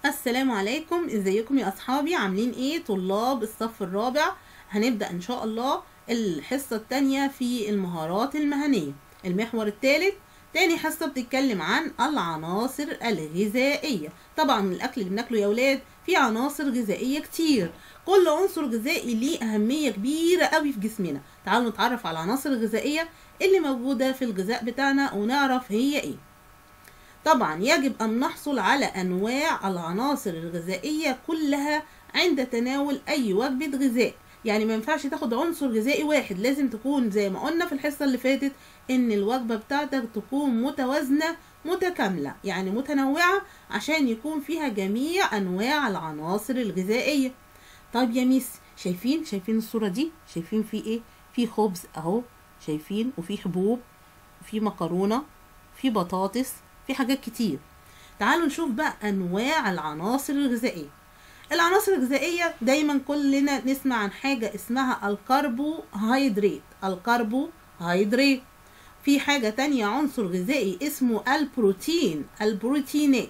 السلام عليكم ازيكم يا اصحابي عاملين ايه طلاب الصف الرابع هنبدأ ان شاء الله الحصة التانية في المهارات المهنية المحور الثالث تاني حصة بتتكلم عن العناصر الغذائية طبعا الاكل اللي بناكله يا ولاد فيه عناصر غذائية كتير كل عنصر غذائي ليه اهمية كبيرة قوي في جسمنا تعالوا نتعرف على العناصر الغذائية اللي موجودة في الغذاء بتاعنا ونعرف هي ايه طبعا يجب أن نحصل على أنواع العناصر الغذائية كلها عند تناول أي وجبة غذاء يعني ما ينفعش تاخد عنصر غذائي واحد لازم تكون زي ما قلنا في الحصة اللي فاتت إن الوجبة بتاعتك تكون متوازنة متكاملة يعني متنوعة عشان يكون فيها جميع أنواع العناصر الغذائية طيب يا ميس شايفين شايفين الصورة دي شايفين في إيه في خبز أهو شايفين وفي حبوب وفي مكرونة في بطاطس في حاجات كتير تعالوا نشوف بقى انواع العناصر الغذائيه العناصر الغذائيه دايما كلنا نسمع عن حاجه اسمها الكربوهيدرات الكربوهيدرات في حاجه تانية عنصر غذائي اسمه البروتين البروتينات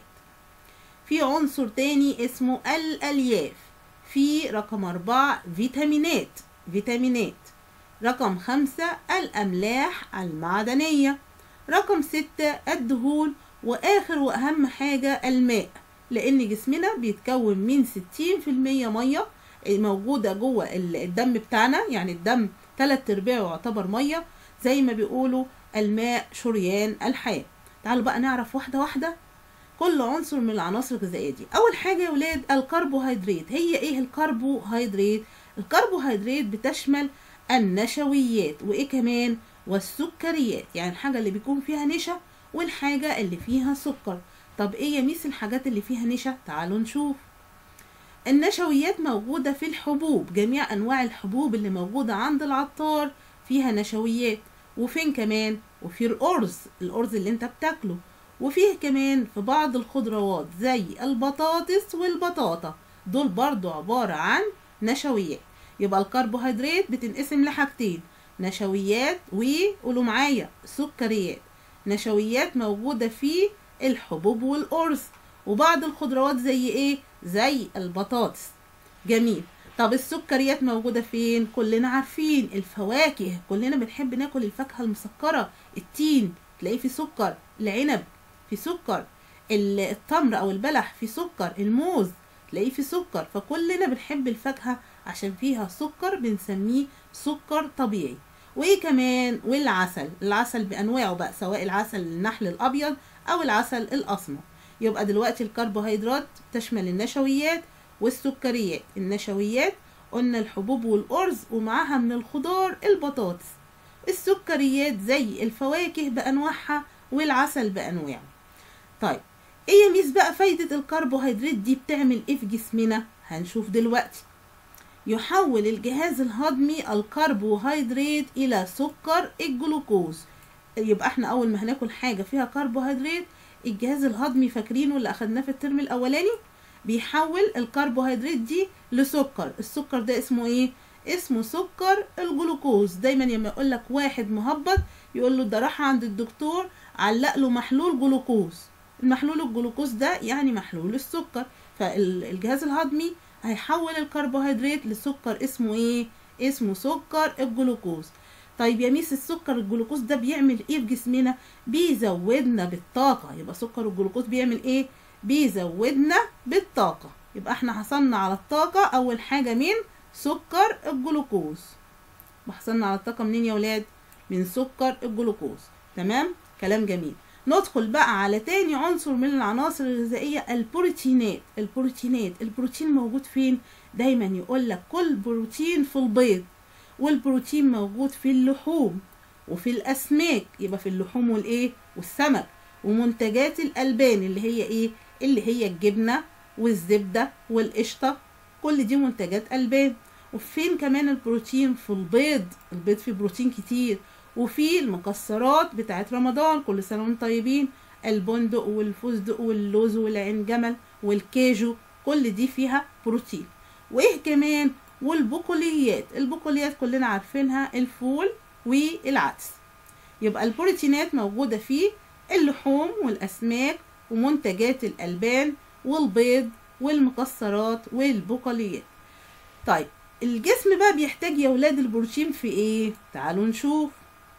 في عنصر تاني اسمه الالياف في رقم أربعة فيتامينات فيتامينات رقم خمسة الأملاح المعدنية رقم ستة الدهون وآخر وأهم حاجة الماء لأن جسمنا بيتكون من 60% مية موجودة جوه الدم بتاعنا يعني الدم تلات أرباعه يعتبر مية زي ما بيقولوا الماء شريان الحياة تعالوا بقى نعرف واحدة واحدة كل عنصر من العناصر الغذائية دي أول حاجة يا ولاد الكربوهيدرات هي إيه الكربوهيدرات الكربوهيدرات بتشمل النشويات وإيه كمان والسكريات يعني الحاجة اللي بيكون فيها نشا والحاجة اللي فيها سكر طب ايه يا ميس الحاجات اللي فيها نشا تعالوا نشوف النشويات موجودة في الحبوب جميع أنواع الحبوب اللي موجودة عند العطار فيها نشويات وفين كمان وفي الأرز الأرز اللي انت بتاكله وفيه كمان في بعض الخضروات زي البطاطس والبطاطا دول برضو عبارة عن نشويات يبقى الكربوهيدرات بتنقسم لحاجتين نشويات وقولوا معايا سكريات نشويات موجودة في الحبوب والأرز وبعض الخضروات زي ايه زي البطاطس جميل طب السكريات موجودة فين كلنا عارفين الفواكه كلنا بنحب ناكل الفاكهة المسكرة التين تلاقيه في سكر العنب في سكر التمر او البلح في سكر الموز تلاقيه في سكر فكلنا بنحب الفاكهة عشان فيها سكر بنسميه سكر طبيعي وايه كمان والعسل العسل بانواعه بقى سواء العسل النحل الابيض او العسل الاسمر يبقى دلوقتي الكربوهيدرات تشمل النشويات والسكريات النشويات قلنا الحبوب والارز ومعاها من الخضار البطاطس السكريات زي الفواكه بانواعها والعسل بانواعه طيب ايه يا ميس بقى فايدة الكربوهيدرات دي بتعمل ايه في جسمنا هنشوف دلوقتي يحول الجهاز الهضمي الكربوهيدرات إلى سكر الجلوكوز يبقى احنا أول ما هناكل حاجة فيها كربوهيدرات الجهاز الهضمي فاكرينه اللي أخدناه في الترم الأولاني بيحول الكربوهيدرات دي لسكر السكر ده اسمه ايه؟ اسمه سكر الجلوكوز دايما لما يقول لك واحد مهبط يقول له ده راح عند الدكتور علق له محلول جلوكوز المحلول الجلوكوز ده يعني محلول السكر فالجهاز الهضمي هيحول الكربوهيدرات لسكر اسمه ايه اسمه سكر الجلوكوز طيب يا ميس السكر الجلوكوز ده بيعمل ايه في جسمنا بيزودنا بالطاقة يبقى سكر الجلوكوز بيعمل ايه بيزودنا بالطاقة يبقى احنا حصلنا على الطاقة اول حاجة من سكر الجلوكوز حصلنا على الطاقة منين يا ولاد من سكر الجلوكوز تمام كلام جميل ندخل بقى على تاني عنصر من العناصر الغذائية البروتينات البروتينات البروتين موجود فين دايما يقول لك كل بروتين في البيض والبروتين موجود في اللحوم وفي الأسماك يبقى في اللحوم والإيه والسمك ومنتجات الألبان اللي هي إيه اللي هي الجبنة والزبدة والقشطة كل دي منتجات ألبان وفين كمان البروتين في البيض البيض فيه بروتين كتير وفي المكسرات بتاعت رمضان كل سنة وانتم طيبين البندق والفستق واللوز والعين جمل والكاجو كل دي فيها بروتين وايه كمان والبقوليات البقوليات كلنا عارفينها الفول والعدس يبقى البروتينات موجودة في اللحوم والأسماك ومنتجات الألبان والبيض والمكسرات والبقوليات طيب الجسم بقى بيحتاج يا ولاد البروتين في ايه تعالوا نشوف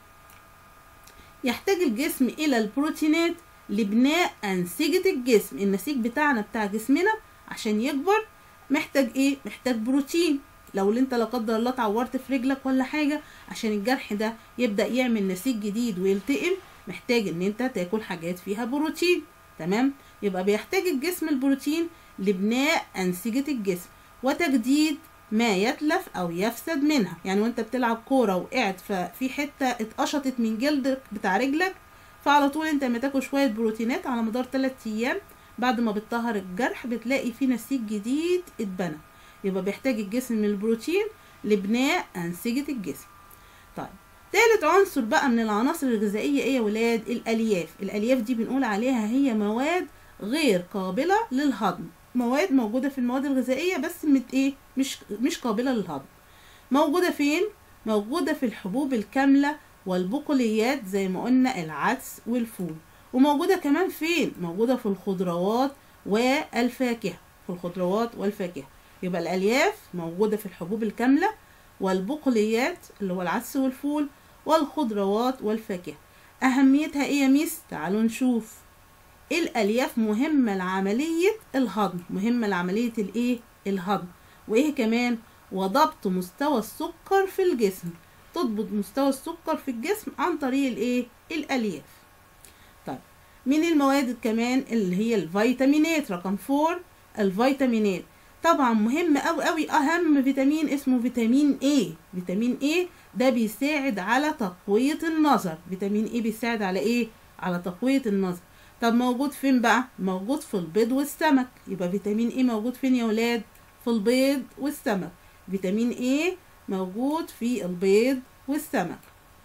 يحتاج الجسم الى البروتينات لبناء انسجة الجسم النسيج بتاعنا بتاع جسمنا عشان يكبر محتاج ايه محتاج بروتين لو انت لا قدر الله اتعورت في رجلك ولا حاجه عشان الجرح ده يبدا يعمل نسيج جديد ويلتئم محتاج ان انت تاكل حاجات فيها بروتين تمام يبقى بيحتاج الجسم البروتين لبناء انسجه الجسم وتجديد ما يتلف او يفسد منها يعني وانت بتلعب كوره وقعت ففي حته اتقشطت من جلدك بتاع رجلك فعلى طول انت لما تاكل شويه بروتينات على مدار 3 ايام بعد ما بتطهر الجرح بتلاقي فيه نسيج جديد اتبنى يبقى بيحتاج الجسم من البروتين لبناء أنسجة الجسم طيب تالت عنصر بقى من العناصر الغذائية ايه يا ولاد الألياف الألياف دي بنقول عليها هي مواد غير قابلة للهضم مواد موجودة في المواد الغذائية بس مت ايه مش مش قابلة للهضم موجودة فين موجودة في الحبوب الكاملة والبقوليات زي ما قلنا العدس والفول وموجودة كمان فين موجودة في الخضروات والفاكهة في الخضروات والفاكهة يبقى الألياف موجودة في الحبوب الكاملة والبقوليات اللي هو العدس والفول والخضروات والفاكهة أهميتها إيه يا ميس؟ تعالوا نشوف الألياف مهمة لعملية الهضم مهمة لعملية الإيه؟ الهضم وإيه كمان؟ وضبط مستوى السكر في الجسم تضبط مستوى السكر في الجسم عن طريق الإيه؟ الألياف طيب من المواد كمان اللي هي الفيتامينات رقم فور الفيتامينات طبعا مهم قوي قوي اهم فيتامين اسمه فيتامين A فيتامين A ده بيساعد على تقوية النظر فيتامين A بيساعد على ايه على تقوية النظر طب موجود فين بقى موجود في البيض والسمك يبقى فيتامين A موجود فين يا ولاد في البيض والسمك فيتامين A موجود في البيض والسمك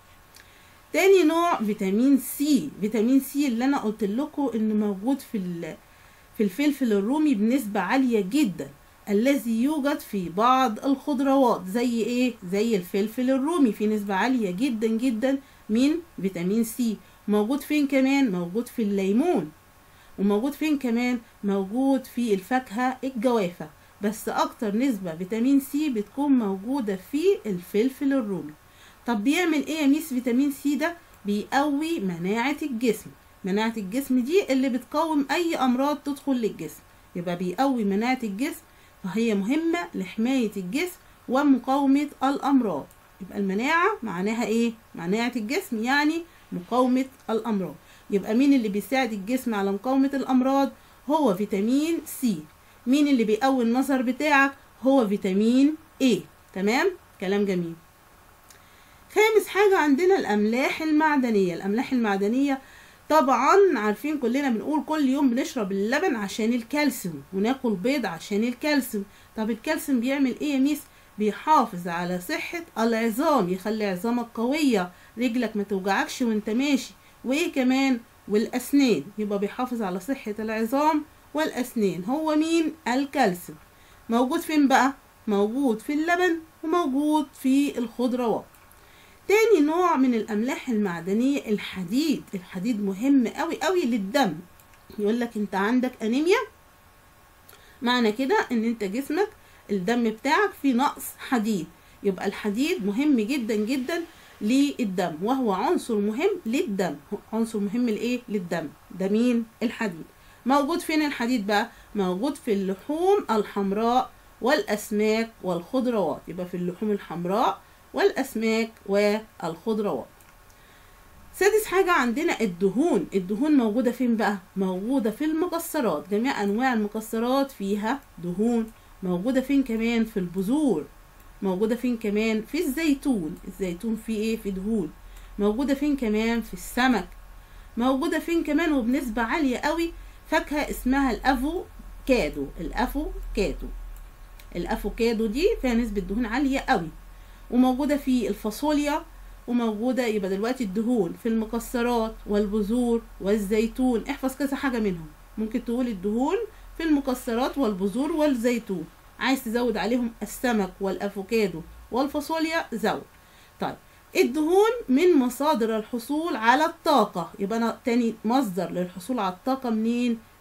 تاني نوع فيتامين سي فيتامين سي اللي انا قلت لكم انه موجود في في الفلفل الرومي بنسبة عالية جدا الذي يوجد في بعض الخضروات زي ايه زي الفلفل الرومي في نسبة عالية جدا جدا من فيتامين سي موجود فين كمان موجود في الليمون وموجود فين كمان موجود في الفاكهة الجوافة بس اكتر نسبة فيتامين سي بتكون موجودة في الفلفل الرومي طب بيعمل ايه يا ميس فيتامين سي ده بيقوي مناعة الجسم مناعة الجسم دي اللي بتقاوم اي امراض تدخل للجسم يبقى بيقوي مناعة الجسم فهي مهمة لحماية الجسم ومقاومة الأمراض يبقى المناعة معناها إيه؟ مناعة الجسم يعني مقاومة الأمراض يبقى مين اللي بيساعد الجسم على مقاومة الأمراض؟ هو فيتامين سي مين اللي بيقوي النظر بتاعك؟ هو فيتامين A تمام؟ كلام جميل خامس حاجة عندنا الأملاح المعدنية الأملاح المعدنية طبعا عارفين كلنا بنقول كل يوم بنشرب اللبن عشان الكالسيوم وناكل بيض عشان الكالسيوم طب الكالسيوم بيعمل ايه يا ميس بيحافظ على صحة العظام يخلي عظامك قوية رجلك ما توجعكش وانت ماشي وايه كمان والاسنان يبقى بيحافظ على صحة العظام والاسنان هو مين الكالسيوم موجود فين بقى موجود في اللبن وموجود في الخضروات تاني نوع من الاملاح المعدنيه الحديد الحديد مهم قوي قوي للدم يقول لك انت عندك انيميا معنى كده ان انت جسمك الدم بتاعك فيه نقص حديد يبقى الحديد مهم جدا جدا للدم وهو عنصر مهم للدم عنصر مهم لايه للدم ده مين الحديد موجود فين الحديد بقى موجود في اللحوم الحمراء والاسماك والخضروات يبقى في اللحوم الحمراء والأسماك والخضروات سادس حاجة عندنا الدهون الدهون موجودة فين بقى؟ موجودة في المكسرات جميع أنواع المكسرات فيها دهون موجودة فين كمان في البذور موجودة فين كمان في الزيتون الزيتون فيه ايه في دهون موجودة فين كمان في السمك موجودة فين كمان وبنسبة عالية قوي فاكهة اسمها الافوكادو الافوكادو الافوكادو دي فيها نسبة دهون عالية قوي وموجودة في الفاصوليا وموجودة يبقى دلوقتي الدهون في المكسرات والبذور والزيتون احفظ كذا حاجة منهم ممكن تقول الدهون في المكسرات والبذور والزيتون عايز تزود عليهم السمك والافوكادو والفاصوليا زود طيب الدهون من مصادر الحصول على الطاقة يبقى أنا تاني مصدر للحصول على الطاقة منين؟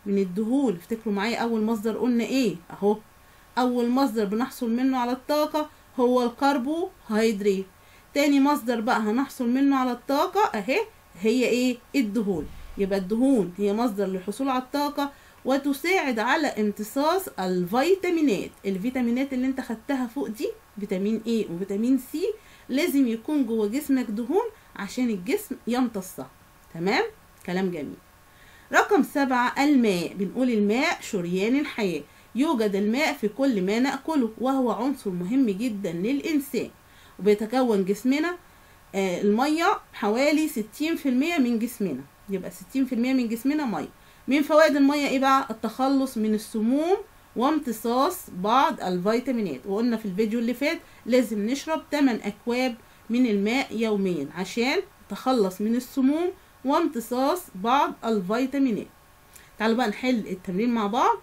من الدهون افتكروا معايا اول مصدر قلنا ايه اهو اول مصدر بنحصل منه على الطاقة هو الكربوهيدرات تاني مصدر بقى هنحصل منه على الطاقة اهي هي ايه الدهون يبقى الدهون هي مصدر للحصول على الطاقة وتساعد على امتصاص الفيتامينات الفيتامينات اللي انت خدتها فوق دي فيتامين A وفيتامين C لازم يكون جوه جسمك دهون عشان الجسم يمتصها تمام كلام جميل رقم سبعة الماء بنقول الماء شريان الحياة يوجد الماء في كل ما نأكله وهو عنصر مهم جدا للإنسان وبيتكون جسمنا آه المية حوالي 60% من جسمنا يبقى 60% من جسمنا مية من فوائد المية ايه بقى التخلص من السموم وامتصاص بعض الفيتامينات وقلنا في الفيديو اللي فات لازم نشرب 8 اكواب من الماء يوميا عشان نتخلص من السموم وامتصاص بعض الفيتامينات تعالوا بقى نحل التمرين مع بعض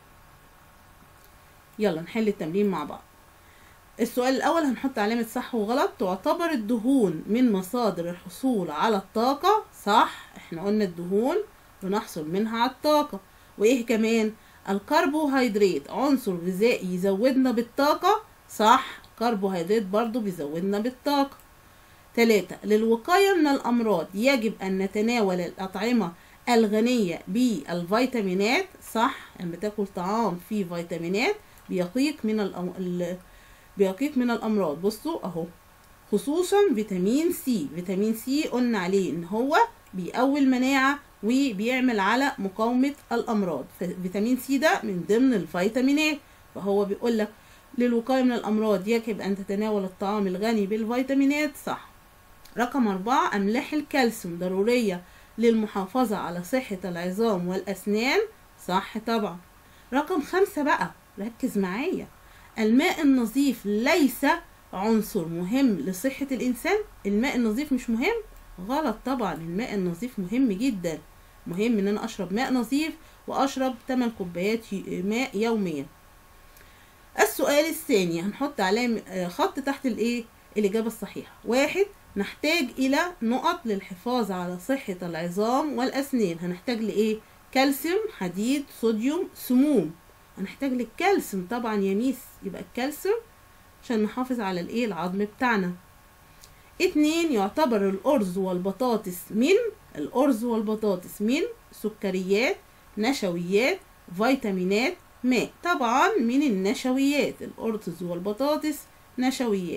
يلا نحل التمرين مع بعض السؤال الأول هنحط علامة صح وغلط تعتبر الدهون من مصادر الحصول على الطاقة صح احنا قلنا الدهون بنحصل منها على الطاقة وإيه كمان الكربوهيدرات عنصر غذائي يزودنا بالطاقة صح الكربوهيدرات برضو بيزودنا بالطاقة ثلاثة للوقاية من الأمراض يجب أن نتناول الأطعمة الغنية بالفيتامينات صح لما تاكل طعام فيه فيتامينات بيقيك من الأم... ال... بيقيك من الأمراض بصوا أهو خصوصا فيتامين سي فيتامين سي قلنا عليه إن هو بيقوي المناعة وبيعمل على مقاومة الأمراض فيتامين سي ده من ضمن الفيتامينات فهو بيقول لك للوقاية من الأمراض يجب أن تتناول الطعام الغني بالفيتامينات صح رقم أربعة أملاح الكالسيوم ضرورية للمحافظة على صحة العظام والأسنان صح طبعا رقم خمسة بقى ركز معايا الماء النظيف ليس عنصر مهم لصحة الإنسان الماء النظيف مش مهم غلط طبعا الماء النظيف مهم جدا مهم ان انا اشرب ماء نظيف واشرب 8 كوبايات ماء يوميا السؤال الثاني هنحط علامة خط تحت الايه الاجابة الصحيحة واحد نحتاج الى نقط للحفاظ على صحة العظام والاسنان هنحتاج لايه كالسيوم حديد صوديوم سموم هنحتاج للكالسيوم طبعا يا ميس يبقى الكالسيوم عشان نحافظ على الايه العظم بتاعنا اتنين يعتبر الأرز والبطاطس من الأرز والبطاطس من سكريات نشويات فيتامينات ماء طبعا من النشويات الأرز والبطاطس نشويات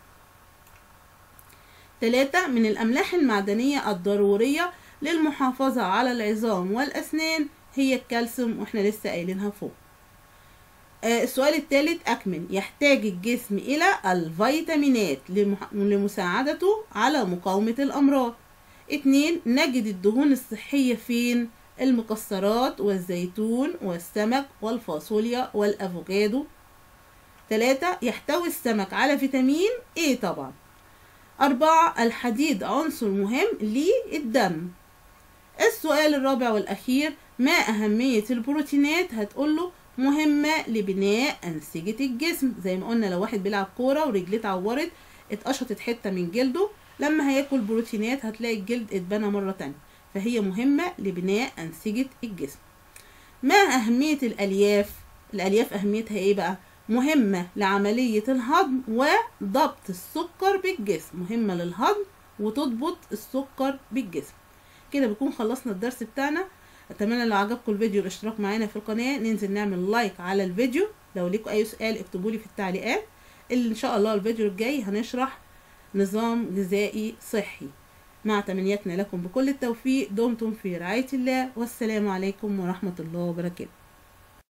تلاتة من الأملاح المعدنية الضرورية للمحافظة على العظام والأسنان هي الكالسيوم واحنا لسه قايلينها فوق آه السؤال الثالث أكمل يحتاج الجسم إلى الفيتامينات لمساعدته على مقاومة الأمراض اتنين نجد الدهون الصحية فين المكسرات والزيتون والسمك والفاصوليا والأفوكادو تلاتة يحتوي السمك على فيتامين A طبعا أربعة الحديد عنصر مهم للدم السؤال الرابع والأخير ما أهمية البروتينات هتقوله مهمة لبناء أنسجة الجسم زي ما قلنا لو واحد بيلعب كورة ورجليه اتعورت اتقشطت حتة من جلده لما هياكل بروتينات هتلاقي الجلد اتبنى مرة تانية فهي مهمة لبناء أنسجة الجسم ما أهمية الألياف الألياف أهميتها إيه بقى مهمة لعملية الهضم وضبط السكر بالجسم مهمة للهضم وتضبط السكر بالجسم كده بنكون خلصنا الدرس بتاعنا اتمنى لو عجبكم الفيديو الاشتراك معانا في القناه ننزل نعمل لايك على الفيديو لو ليكم اي سؤال اكتبوا لي في التعليقات اللي ان شاء الله الفيديو الجاي هنشرح نظام غذائي صحي مع تمنياتنا لكم بكل التوفيق دمتم في رعايه الله والسلام عليكم ورحمه الله وبركاته